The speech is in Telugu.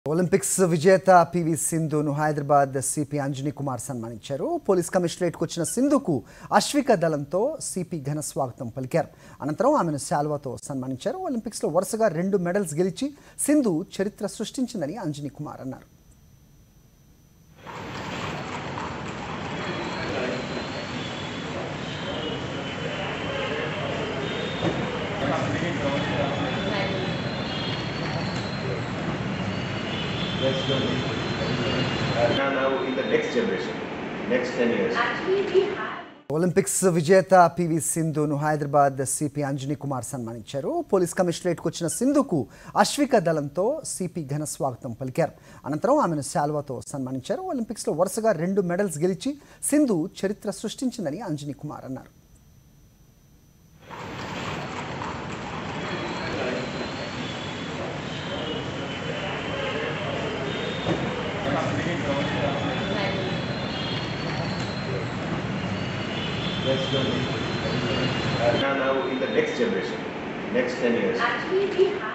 ఒలింపిక్స్ విజేత పివి సింధును హైదరాబాద్ సిపి అంజనీ కుమార్ సన్మానించారు పోలీస్ కమిషనరేట్కు వచ్చిన సింధుకు అశ్విక దళంతో సిపి ఘన స్వాగతం పలికారు అనంతరం ఆమెను శాల్వాతో సన్మానించారు ఒలింపిక్స్లో వరుసగా రెండు మెడల్స్ గెలిచి సింధు చరిత్ర సృష్టించిందని అంజనీ కుమార్ అన్నారు That's good. Uh, now, now in the next generation, next 10 years. Actually, we have. Olympics విజేత పివి సింధును హైదరాబాద్ సిపి అంజనీ కుమార్ సన్మానించారు పోలీస్ కమిషనరేట్కు వచ్చిన సింధుకు అశ్విక దళంతో సిపి ఘన స్వాగతం పలికారు అనంతరం ఆమెను శాల్వాతో సన్మానించారు ఒలింపిక్స్లో వరుసగా రెండు మెడల్స్ గెలిచి సింధు చరిత్ర సృష్టించిందని అంజనీ కుమార్ అన్నారు That's good. Uh, now, now in the next generation, next 10 years. Actually, we have.